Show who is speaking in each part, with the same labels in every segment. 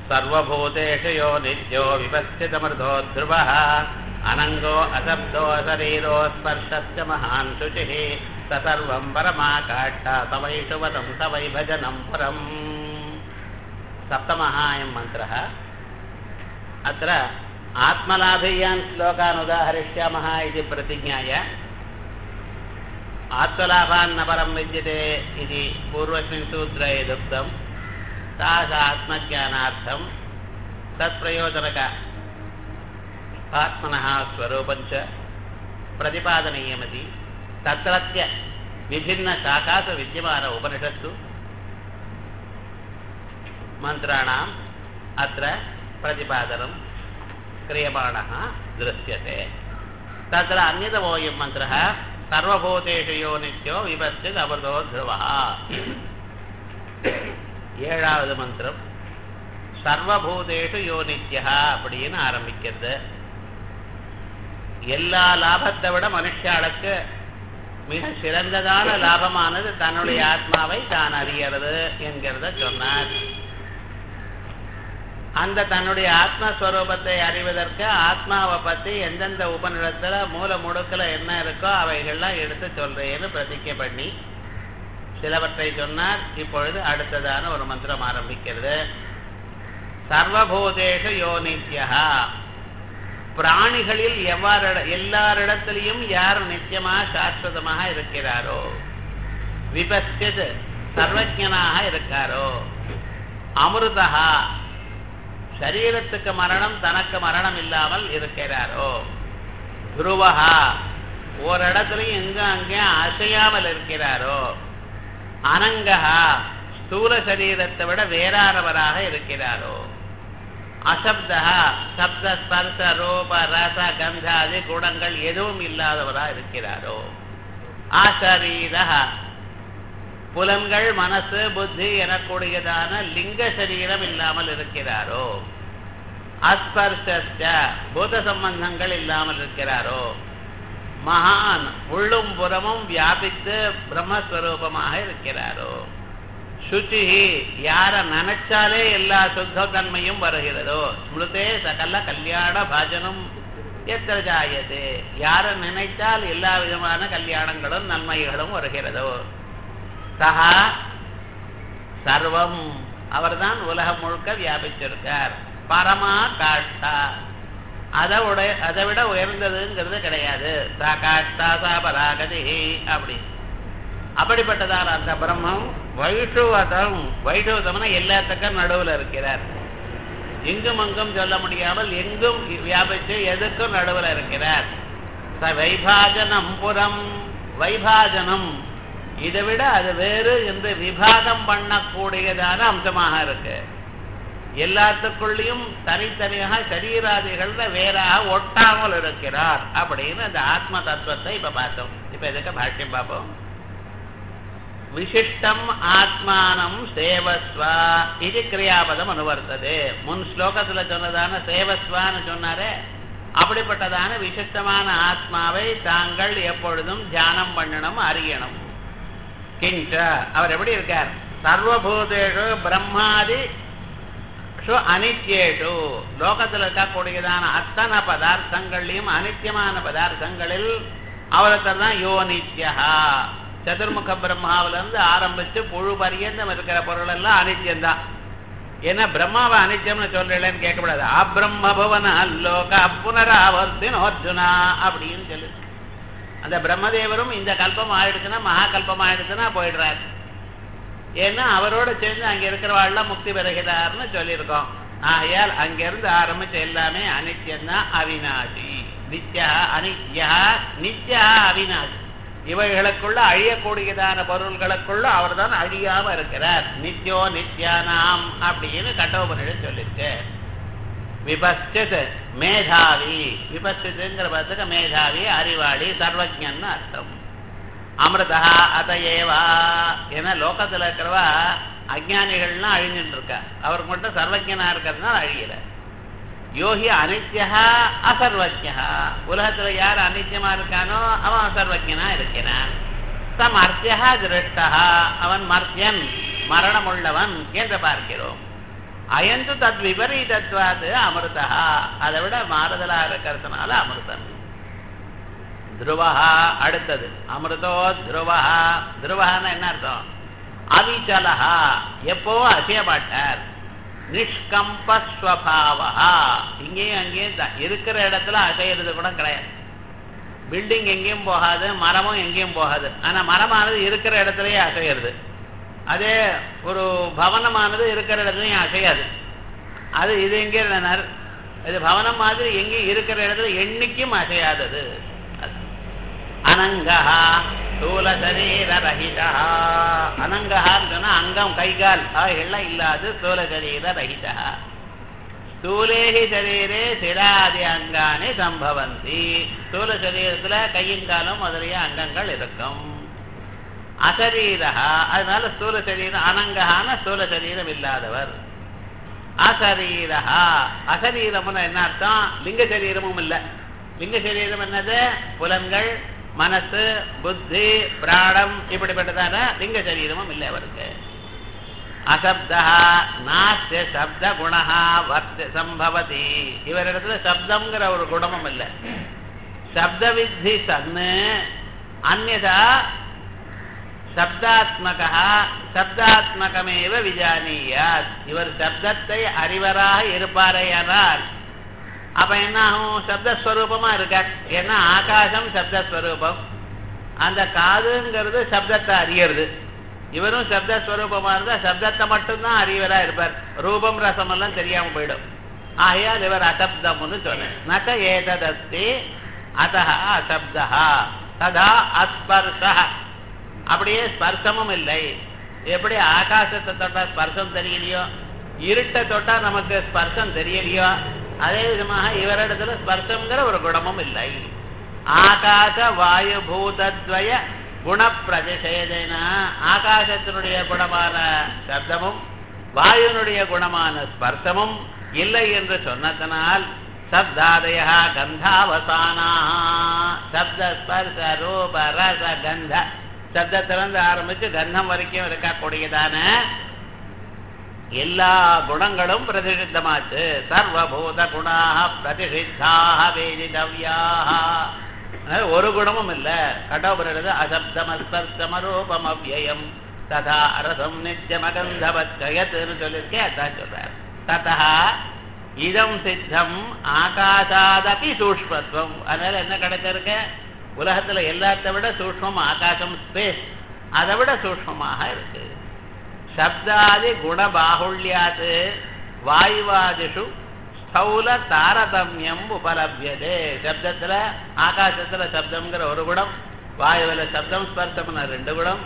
Speaker 1: सर्वभूतेषु यो नित्यो विपश्चितमृतो ध्रुवः अनङ्गो अशब्दो शरीरो स्पर्शस्य महान् शुचिः स सर्वं परमाकाष्ठ तवैषु वदं तवै भजनं पुरम् सप्तमः अयं मन्त्रः अत्र आत्मलाभीयान् श्लोकान् उदाहरिष्यामः इति प्रतिज्ञाय आत्मलाभान्न परं विद्यते इति पूर्वस्मिन् सूत्रे यदुक्तं तास आत्मज्ञानार्थं तत्प्रयोजनक आत्मनः स्वरूपं च प्रतिपादनीयमति तत्रत्य विभिन्नशाखासु विद्यमान उपनिषत्सु मन्त्राणाम् अत्र प्रतिपादनं क्रियमाणः दृश्यते तत्र अन्यतमोऽयं मन्त्रः सर्वभूतेषु यो नित्यो विपश्चित् अमृतो ध्रुवः ஏழாவது மந்திரம் சர்வபூதேஷு யோ நித்யா அப்படின்னு ஆரம்பிக்கிறது எல்லா லாபத்தை விட மனுஷாளுக்கு மிக சிறந்ததான லாபமானது தன்னுடைய ஆத்மாவை தான் அறியறது என்கிறத சொன்னார் அந்த தன்னுடைய ஆத்மஸ்வரூபத்தை அறிவதற்கு ஆத்மாவை பத்தி எந்தெந்த உபநிடத்துல மூல முடுக்கல என்ன இருக்கோ அவைகள்லாம் எடுத்து சொல்றேன்னு பிரதிஜை பண்ணி சிலவற்றை சொன்னார் இப்பொழுது அடுத்ததான ஒரு மந்திரம் ஆரம்பிக்கிறது சர்வபூதேஷு யோனித்யா பிராணிகளில் எவ்வாறு எல்லாரிடத்திலையும் யார் நித்தியமா சாஸ்வதமாக இருக்கிறாரோ விபஸ்டித் சர்வஜனாக இருக்காரோ அமிர்தா சரீரத்துக்கு மரணம் தனக்கு மரணம் இல்லாமல் இருக்கிறாரோ துருவகா ஓரிடத்துலையும் எங்க அங்கே அசையாமல் இருக்கிறாரோ அனங்கஹா ஸ்தூல சரீரத்தை விட வேறானவராக இருக்கிறாரோ அசப்தா சப்த ஸ்பர்ச ரூப ரச கந்த ஆதி குணங்கள் எதுவும் இல்லாதவரா இருக்கிறாரோ ஆசரீர புலன்கள் மனசு புத்தி எனக்கூடியதான லிங்க சரீரம் இல்லாமல் இருக்கிறாரோ அஸ்பர்ஷ பூத சம்பந்தங்கள் இல்லாமல் இருக்கிறாரோ மகான் உள்ளும் புறமும் வியாபித்து பிரம்மஸ்வரூபமாக இருக்கிறாரோ சுச்சி யார நினைச்சாலே எல்லா சுத்த தன்மையும் வருகிறதோ ஸ்மிருதே சகல கல்யாண பாஜனம் எத்தனை ஜாயது யார நினைத்தால் எல்லா விதமான கல்யாணங்களும் நன்மைகளும் வருகிறதோ சகா சர்வம் அவர்தான் உலகம் முழுக்க வியாபிச்சிருக்கார் பரமா காஷ்டா அதை உடைய அதை விட உயர்ந்ததுங்கிறது கிடையாது சா காஷ்டா சா பராகதி அப்படி அப்படிப்பட்டதான அந்த பிரம்மம் வைஷுவதம் வைஷுவதம்னா எல்லாத்துக்கும் நடுவில் இருக்கிறார் எங்கும் அங்கும் சொல்ல முடியாமல் எங்கும் வியாபிச்சு எதுக்கும் நடுவில் இருக்கிறார் ச வைபாஜனம் புறம் வைபாஜனம் இதை விட அது வேறு என்று விபாகம் பண்ணக்கூடியதான அம்சமாக இருக்கு எல்லாத்துக்குள்ளேயும் தனித்தனியாக சரீராதிகள்ல வேறாக ஒட்டாமல் இருக்கிறார் அப்படின்னு அந்த ஆத்ம தத்துவத்தை இப்ப பார்த்தோம் இப்ப எதுக்கு பாஷ்யம் பார்ப்போம் விசிஷ்டம் ஆத்மானம் சேவஸ்வா இது கிரியாபதம் அனுவர்த்தது முன் ஸ்லோகத்துல சொன்னதான சேவஸ்வான்னு சொன்னாரே அப்படிப்பட்டதான விசிஷ்டமான ஆத்மாவை தாங்கள் எப்பொழுதும் தியானம் பண்ணணும் அறியணும் கிஞ்ச அவர் எப்படி இருக்கார் சர்வபூதேஷு பிரம்மாதி அனித்யேஷு லோகத்தில் இருக்கக்கூடியதான அத்தனை பதார்த்தங்களையும் அனித்தியமான பதார்த்தங்களில் அவருக்கு தான் யோ நித்யா சதுர்முக பிரம்மாவிலிருந்து ஆரம்பிச்சு புழு பரியந்தம் இருக்கிற பொருள் எல்லாம் அனித்தியம்தான் ஏன்னா பிரம்மாவை அனித்தியம்னு சொல்றேன்னு கேட்கக்கூடாது அப்ரம்ம பவன அல்லோக புனராவர்த்தின் அர்ஜுனா அப்படின்னு சொல்லு அந்த பிரம்மதேவரும் இந்த கல்பம் ஆயிடுச்சுன்னா மகா கல்பம் ஆயிடுச்சுன்னா போயிடுறாரு ஏன்னா அவரோட சேர்ந்து அங்க இருக்கிறவாள்லாம் முக்தி பெறுகிறார்னு சொல்லியிருக்கோம் ஆகையால் அங்கிருந்து ஆரம்பிச்ச எல்லாமே அனித்யம்தான் அவிநாசி நித்யா அனித்யா நித்யா அவிநாசி இவைகளுக்குள்ள அழியக்கூடியதான பொருள்களுக்குள்ள அவர் தான் அழியாம இருக்கிறார் நித்யோ நித்யானாம் அப்படின்னு கட்டோபனிடம் சொல்லிருக்கு விபஸ்டித் மேதாவி விபஸ்டித்துங்கிற பதத்துக்கு மேதாவி அறிவாளி சர்வஜன்னு அர்த்தம் அமிர்தா அதையேவா ஏன்னா லோகத்துல இருக்கிறவா அஜானிகள்லாம் அழிஞ்சுட்டு இருக்கா அவருக்கு மட்டும் சர்வஜனா இருக்கிறதுனால அழியல யோகி அனித்யா அசர்வஜா உலகத்துல யார் அனித்தியமா இருக்கானோ அவன் அசர்வஜனா இருக்கிறான் தம் அர்த்தியா திருஷ்டா அவன் மர்த்தியன் மரணம் உள்ளவன் என்று பார்க்கிறோம் அயந்து தத் விபரீதத்வாது அமிர்தா அதை விட மாறுதலா இருக்கிறதுனால அமிர்தம் துருவஹா அடுத்தது அமிர்தோ துருவஹா துருவஹான்னு என்ன அர்த்தம் அவிச்சலஹா எப்போ அசைய மாட்டார் நிஷ்கம்பஸ்வபாவா இங்கேயும் அங்கேயும் தான் இருக்கிற இடத்துல அசையிறது கூட கிடையாது பில்டிங் எங்கேயும் போகாது மரமும் எங்கேயும் போகாது ஆனா மரமானது இருக்கிற இடத்துலயே அசையிறது அதே ஒரு பவனமானது இருக்கிற இடத்துலயும் அசையாது அது இது எங்கே இருந்தார் இது பவனம் மாதிரி எங்கேயும் இருக்கிற இடத்துல என்னைக்கும் அசையாதது அனங்கா ஸ்தூல சரீர ரஹிதா அனங்கஹான்னு சொன்னா அங்கம் கைகால் அவைகள்லாம் இல்லாது ஸ்தூல சரீர ரஹிதா ஸ்தூலேஹி சரீரே சிராதி அங்கானி சம்பவந்தி ஸ்தூல சரீரத்துல கையும் காலும் முதலிய அங்கங்கள் இருக்கும் அசரீரா அதனால ஸ்தூல சரீரம் அனங்கஹான ஸ்தூல சரீரம் இல்லாதவர் அசரீரா அசரீரம்னு என்ன அர்த்தம் லிங்க சரீரமும் இல்லை லிங்க சரீரம் என்னது புலன்கள் மனசு புத்தி பிராணம் இப்படிப்பட்டதான லிங்க சரீரமும் இல்லை அவருக்கு அசப்தா நாஸ்ய சப்த குணா வர்த்த சம்பவதி இவரிடத்துல சப்தம்ங்கிற ஒரு குணமும் இல்லை சப்த வித்தி சன்னு அந்நதா சப்தாத்மகா சப்தாத்மகமேவ விஜானியாத் இவர் சப்தத்தை அறிவராக இருப்பாரையானால் அப்ப என்ன ஆகும் சப்தஸ்வரூபமா இருக்கார் ஏன்னா ஆகாசம் சப்தஸ்வரூபம் அந்த காதுங்கிறது சப்தத்தை அறியறது இவரும் சப்தஸ்வரூபமா இருந்தா சப்தத்தை மட்டும்தான் அறிவரா இருப்பார் ரூபம் ரசம் எல்லாம் தெரியாம போயிடும் ஆகையால் இவர் அசப்தம்னு சொன்னேன் நக ஏததஸ்தி அத அசப்தா ததா அஸ்பர்ஷ அப்படியே ஸ்பர்சமும் இல்லை எப்படி ஆகாசத்தை தொட்டா ஸ்பர்சம் தெரியலையோ இருட்டை தொட்டா நமக்கு ஸ்பர்சம் தெரியலையோ அதே விதமாக இவரிடத்துல ஸ்பர்சங்கிற ஒரு குணமும் இல்லை ஆகாச வாயு பூதத்வய குணப்பிரதிஷேதன ஆகாசத்தினுடைய குணமான சப்தமும் வாயுனுடைய குணமான ஸ்பர்சமும் இல்லை என்று சொன்னதனால் சப்தாதய கந்தாவசானா சப்த ஸ்பர்ச ரூப ரச கந்த சப்தத்திலிருந்து ஆரம்பிச்சு கந்தம் வரைக்கும் இருக்கக்கூடியதான எல்லா குணங்களும் பிரதிஷித்தமாச்சு சர்வபூத குணாக பிரதிஷித்தாக வேதிதவ்யாக ஒரு குணமும் இல்ல கடவுளது அசப்தமஸ்பர்சம ரூபம் அவ்வயம் ததா அரசம் நித்தியமகந்தவத்கயத்துன்னு சொல்லியிருக்கேன் அதான் சொல்றார் ததா இதம் சித்தம் ஆகாசாதபி சூஷ்மத்துவம் அதனால என்ன கிடைச்சிருக்க உலகத்துல எல்லாத்த விட சூஷ்மம் ஆகாசம் ஸ்பேஸ் அதை விட சூஷ்மமாக இருக்கு சப்தாதி குணபாகுல்யாத் வாயுவாதிஷு ஸ்தௌல தாரதமியம் உபலபியதே சப்தத்துல ஆகாசத்துல சப்தம்ங்கிற ஒரு குணம் வாயுவில் சப்தம் ஸ்பர்சம்னு ரெண்டு குணம்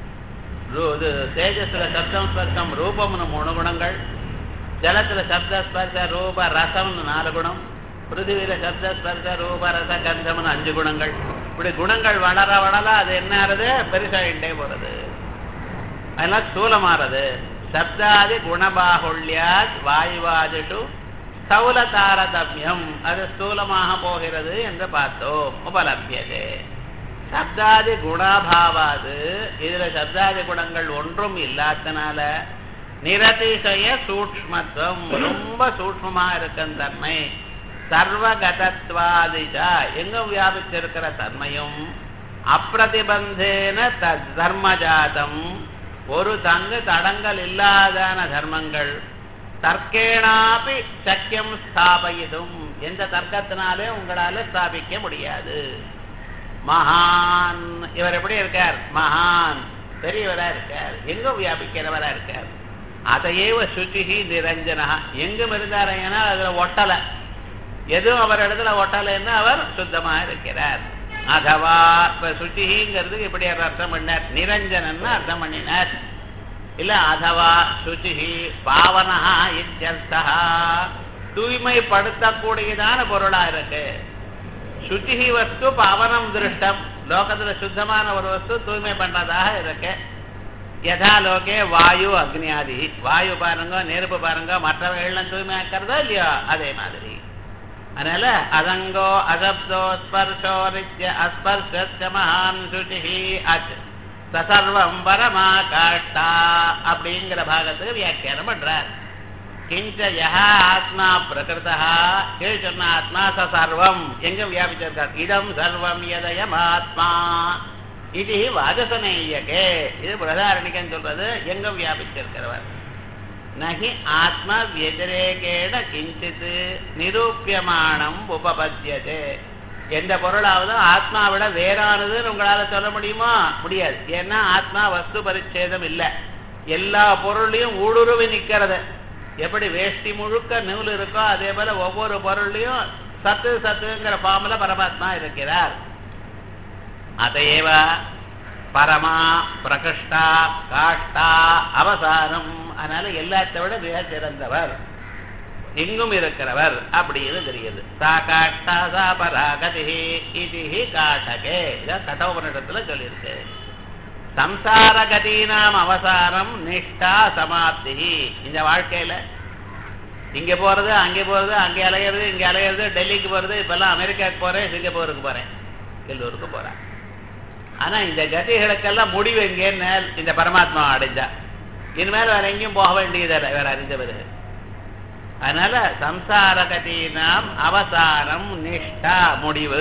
Speaker 1: இது தேஜஸ்ல சப்தம் ஸ்பர்சம் ரூபம்னு மூணு குணங்கள் ஜலத்துல சப்த ஸ்பர்ச ரூப ரசம்னு நாலு குணம் பிருத்திவியில சப்த ஸ்பர்ச ரூப ரச கந்தம்னு அஞ்சு குணங்கள் இப்படி குணங்கள் வளர வளர அது என்ன ஆறுது பெருசாகிட்டே போறது அதெல்லாம் ஸ்தூலமாறது சப்தாதி குணபாகுல்யாத் வாயுவாதிஷு ஸ்தௌல தாரதமியம் அது ஸ்தூலமாக போகிறது என்று பார்த்தோம் உபலபியதே சப்தாதி குணாபாவாது இதுல சப்தாதி குணங்கள் ஒன்றும் இல்லாதனால நிரதிசய சூக்மத்துவம் ரொம்ப சூக்மமா இருக்கும் தன்மை சர்வகதத்வாதிஷா எங்கும் வியாபிச்சிருக்கிற தன்மையும் அப்பிரதிபந்தேன தர்மஜாதம் ஒரு தங்கு தடங்கள் இல்லாதான தர்மங்கள் தர்க்கேனாபி சக்கியம் ஸ்தாபயிதும் எந்த தர்க்கத்தினாலே உங்களால ஸ்தாபிக்க முடியாது மகான் இவர் எப்படி இருக்கார் மகான் பெரியவரா இருக்கார் எங்கும் வியாபிக்கிறவரா இருக்கார் அதையேவ சுச்சிஹி நிரஞ்சனா எங்கும் இருந்தாரைன்னா அதுல ஒட்டலை எதுவும் அவர் இடத்துல ஒட்டலைன்னா அவர் சுத்தமா இருக்கிறார் அதவா இப்ப சுச்சிங்கிறதுக்கு இப்படி அர்த்தம் பண்ணார் நிரஞ்சனன்னு அர்த்தம் பண்ணினார் இல்ல அதவா சுச்சிஹி பாவனஹா இத்தியர்த்தா தூய்மைப்படுத்தக்கூடியதான பொருளா இருக்கு சுச்சிஹி வஸ்து பாவனம் திருஷ்டம் லோகத்துல சுத்தமான ஒரு வஸ்து தூய்மை பண்றதாக இருக்கு யதா லோகே வாயு அக்னியாதி வாயு பாருங்க நெருப்பு பாருங்க மற்றவைகள்லாம் தூய்மையாக்கிறதோ இல்லையோ அதே மாதிரி அதனால அதங்கோ அசப்தோ ஸ்பர்ஷோ ரித்ய அஸ்பர்ஷ மகான் சுச்சிஹி அச் சசர்வம் பரமா காஷ்டா அப்படிங்கிற பாகத்துக்கு வியாக்கியானம் பண்றார் கிஞ்ச யஹா ஆத்மா பிரகிருதா கீழ் சொன்ன ஆத்மா ச சர்வம் எங்க வியாபிச்சிருக்கார் இதம் சர்வம் எதயம் ஆத்மா இது வாஜசனேயகே இது பிரதாரணிகன் சொல்றது எங்க வியாபிச்சிருக்கிறவர் நகி ஆத்ம வியதிரேகேட கிஞ்சித் நிரூபியமானம் உபபத்தியதே எந்த பொருளாவது ஆத்மாவிட வேறானதுன்னு உங்களால சொல்ல முடியுமா முடியாது ஏன்னா ஆத்மா வஸ்து பரிச்சேதம் இல்லை எல்லா பொருளையும் ஊடுருவி நிக்கிறது எப்படி வேஷ்டி முழுக்க நூல் இருக்கோ அதே போல ஒவ்வொரு பொருளையும் சத்து சத்துங்கிற ஃபார்ம்ல பரமாத்மா இருக்கிறார் அதையேவ பரமா பிரகிருஷ்டா காஷ்டா அவசானம் அதனால எல்லாத்தை விட மிக சிறந்தவர் எங்கும் இருக்கிறவர் அப்படின்னு தெரியுது சா காஷ்டா சா பராகதி இது காட்டகே இத கட்டோபனிடத்துல சொல்லியிருக்கு சம்சார கதீனாம் அவசாரம் நிஷ்டா சமாப்தி இந்த வாழ்க்கையில இங்க போறது அங்கே போறது அங்கே அலையிறது இங்க அலையிறது டெல்லிக்கு போறது இப்பெல்லாம் அமெரிக்காவுக்கு போறேன் சிங்கப்பூருக்கு போறேன் எல்லோருக்கும் போறேன் ஆனா இந்த கதிகளுக்கெல்லாம் முடிவு எங்கேன்னு இந்த பரமாத்மா அடைஞ்சா இனிமேல் வேற எங்கேயும் போக வேண்டியதில்லை வேற அறிந்தவர் அதனால சம்சார கதீனாம் அவசானம் நிஷ்டா முடிவு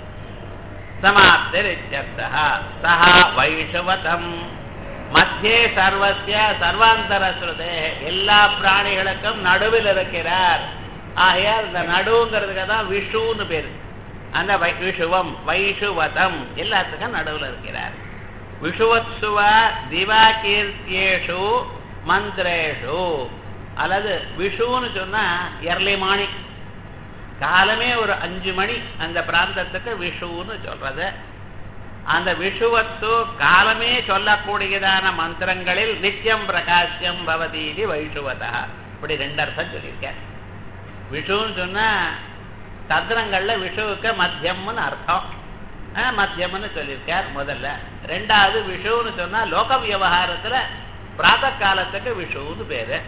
Speaker 1: சமாப்திரித்யர்த்தः சஹ வைஷவதம் மத்தியே சர்வசிய சர்வாந்தர ஸ்ருதே எல்லா பிராணிகளுக்கும் நடுவில் இருக்கிறார் ஆகையால் இந்த நடுவுங்கிறதுக்கு தான் விஷுன்னு பேரு அந்த வை- விஷுவம் வைஷுவதம் எல்லாத்துக்கும் நடுவில் இருக்கிறார் விஷுவத்சுவ திவாகீர்த்தியேஷு மந்திரேஷு அல்லது விஷுன்னு சொன்னா எர்லி மார்னிங் காலமே ஒரு அஞ்சு மணி அந்த பிராந்தத்துக்கு விஷுன்னு சொல்றது அந்த விஷுவத்து காலமே சொல்லக்கூடியதான மந்திரங்களில் நித்தியம் பிரகாசியம் பவதீதி வைஷுவதா இப்படி ரெண்டு அர்த்தம் சொல்லியிருக்கேன் விஷுன்னு சொன்னா தந்திரங்கள்ல விஷுவுக்கு மத்தியம்னு அர்த்தம் ஆ, மத்தியம்னு சொல்லியிருக்கார் முதல்ல ரெண்டாவது விஷுன்னு சொன்னா லோக விவகாரத்துல பிராத காலத்துக்கு விஷுன்னு பேரு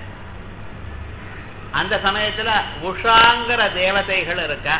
Speaker 1: அந்த சமயத்துல உஷாங்கிற தேவதைகள் இருக்கா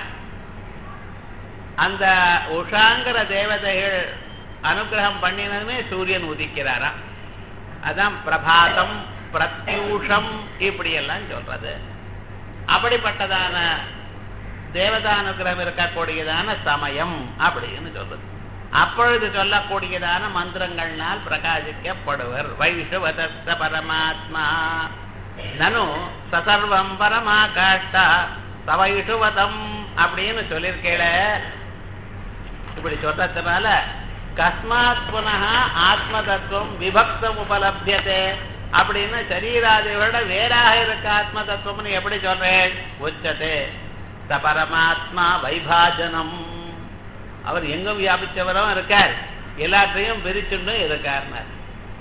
Speaker 1: அந்த உஷாங்கிற தேவதைகள் அனுகிரகம் பண்ணினதுமே சூரியன் உதிக்கிறாராம் அதான் பிரபாதம் பிரத்யூஷம் இப்படி எல்லாம் சொல்றது அப்படிப்பட்டதான தேவதானுகிரகம் இருக்கக்கூடியதான சமயம் அப்படின்னு சொல்றது அப்பொழுது சொல்லக்கூடியதான மந்திரங்கள்னால் பிரகாசிக்கப்படுவர் வைஷவதத்த பரமாத்மா நனு சசர்வம் பரமாகாஷ்டா சவைஷுவதம் அப்படின்னு சொல்லியிருக்கேள இப்படி சொல்றதுனால கஸ்மாத் புனः ஆத்ம தத்துவம் விபக்தம் உபலபியதே அப்படின்னு சரீராதியோட வேறாக இருக்க ஆத்ம தத்துவம்னு எப்படி சொல்றேன் உச்சதே ச பரமாத்மா வைபாஜனம் அவர் எங்கும் வியாபிச்சவரும் இருக்கார் எல்லாத்தையும் பிரிச்சுண்டும் இருக்கார்னார்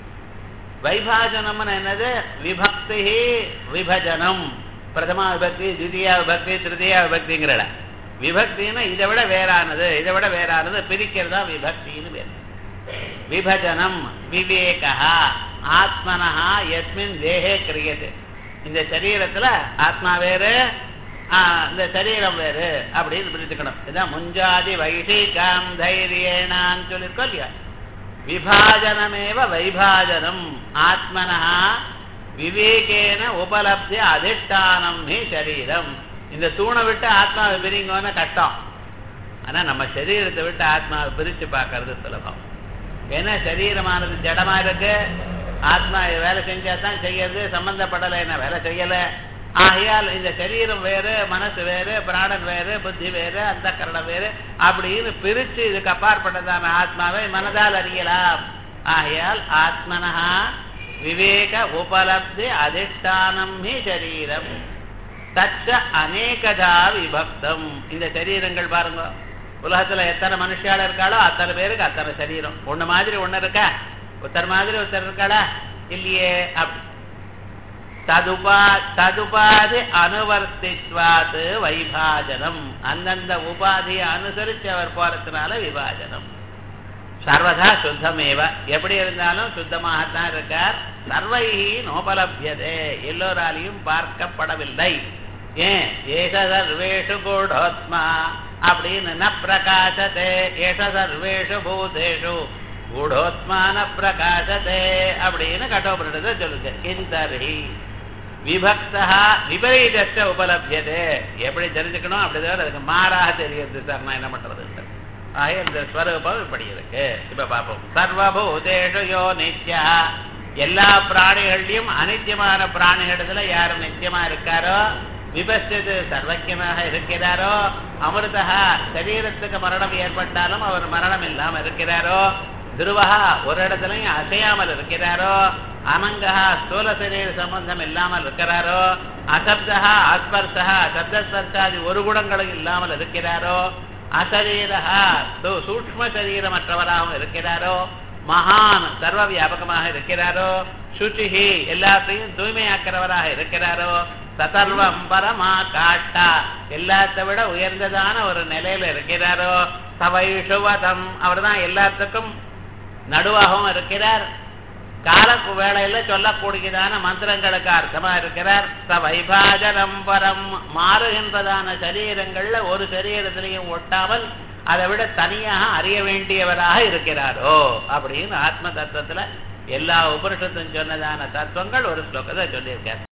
Speaker 1: வைபாஜனம்னு என்னது விபக்தி விபஜனம் பிரதமா விபக்தி தித்தியா விபக்தி திருத்தியா விபக்திங்கிறட விபக்தின்னா இதை விட வேறானது இதை விட வேறானது பிரிக்கிறதா விபக்தின்னு பேர் விபஜனம் விவேகா ஆத்மனஹா எஸ்மின் தேகே கிரியது இந்த சரீரத்துல ஆத்மா வேறு ஆ, இந்த சரீரம் வேறு அப்படின்னு பிரிச்சுக்கணும் இதான் முஞ்சாதி வைஷிகாம் தைரியேனான்னு சொல்லியிருக்கோம் இல்லையா விபாஜனமேவ வைபாஜனம் ஆத்மனா விவேகேன உபலப்திய அதிஷ்டானம் ஹி சரீரம் இந்த தூணை விட்டு ஆத்மாவை பிரிங்கன்னு கஷ்டம் ஆனா நம்ம சரீரத்தை விட்டு ஆத்மாவை பிரிச்சு பார்க்கறது சுலபம் ஏன்னா சரீரமானது ஜடமா இருக்கு ஆத்மா இது வேலை செஞ்சா தான் செய்யறது சம்பந்தப்படலைன்னா வேலை செய்யல ஆகையால் இந்த சரீரம் வேறு மனசு வேறு பிராணன் வேறு புத்தி வேறு அந்த கரணம் வேறு அப்படின்னு பிரிச்சு இதுக்கு அப்பாற்பட்டதான ஆத்மாவை மனதால் அறியலாம் ஆகையால் ஆத்மனஹா விவேக உபலப்தி அதிஷ்டானம் ஹி சரீரம் தச்ச அநேகதா விபக்தம் இந்த சரீரங்கள் பாருங்க உலகத்துல எத்தனை மனுஷால இருக்காளோ அத்தனை பேருக்கு அத்தனை சரீரம் ஒண்ணு மாதிரி ஒண்ணு இருக்கா ஒருத்தர் மாதிரி ஒருத்தர் இருக்காளா இல்லையே அப்படி ததுபா ததுபாதி அனுவர்த்தித்வாது வைபாஜனம் அந்தந்த உபாதியை அனுசரிச்சு அவர் போறதுனால விபாஜனம் சர்வதா சுத்தமேவ எப்படி இருந்தாலும் சுத்தமாகத்தான் இருக்கார் சர்வைஹி நோபலபியதே எல்லோராலையும் பார்க்கப்படவில்லை ஏன் ஏஷ சர்வேஷு கூடோத்மா அப்படின்னு ந பிரகாசத்தே ஏஷ சர்வேஷு பூதேஷு கூடோத்மா ந பிரகாசத்தே அப்படின்னு கட்டோபனிடத்தை சொல்லுங்க இந்தர்ஹி விபக்தா விபரீதச்ச உபலபியதே எப்படி தெரிஞ்சுக்கணும் அப்படிதான் அதுக்கு மாறாக தெரியுது சார் நான் என்ன பண்றது ஆக இந்த ஸ்வரூபம் இப்படி இருக்கு இப்ப பார்ப்போம் சர்வபூதேஷு யோ நித்யா எல்லா பிராணிகள்லயும் அனித்தியமான பிராணிகளிடத்துல யாரு நித்தியமா இருக்காரோ விபஸ்து சர்வக்கியமாக இருக்கிறாரோ அமிர்தா சரீரத்துக்கு மரணம் ஏற்பட்டாலும் அவர் மரணம் இல்லாம இருக்கிறாரோ துருவகா ஒரு இடத்துலயும் அசையாமல் இருக்கிறாரோ அனங்கா ஸ்தூல சரீர சம்பந்தம் இல்லாமல் இருக்கிறாரோ அசப்தா அஸ்பர்சா சப்தஸ்பர்சாதி ஒரு குணங்களும் இல்லாமல் இருக்கிறாரோ அசரீரா சூக்ம சரீரமற்றவராகவும் இருக்கிறாரோ மகான் சர்வ வியாபகமாக இருக்கிறாரோ சுச்சிஹி எல்லாத்தையும் தூய்மையாக்கிறவராக இருக்கிறாரோ சதர்வம் பரமா காட்டா எல்லாத்தை விட உயர்ந்ததான ஒரு நிலையில இருக்கிறாரோ சவைஷுவதம் அவர் தான் எல்லாத்துக்கும் நடுவாகவும் இருக்கிறார் கால வேளையில சொல்லக்கூடியதான மந்திரங்களுக்கு அர்த்தமா இருக்கிறார் ச வைபாஜனம் பரம் மாறுகின்றதான சரீரங்கள்ல ஒரு சரீரத்திலையும் ஒட்டாமல் அதை விட தனியாக அறிய வேண்டியவராக இருக்கிறாரோ அப்படின்னு ஆத்ம தத்துவத்துல எல்லா உபனிஷத்தும் சொன்னதான தத்துவங்கள் ஒரு ஸ்லோகத்தை சொல்லியிருக்கார்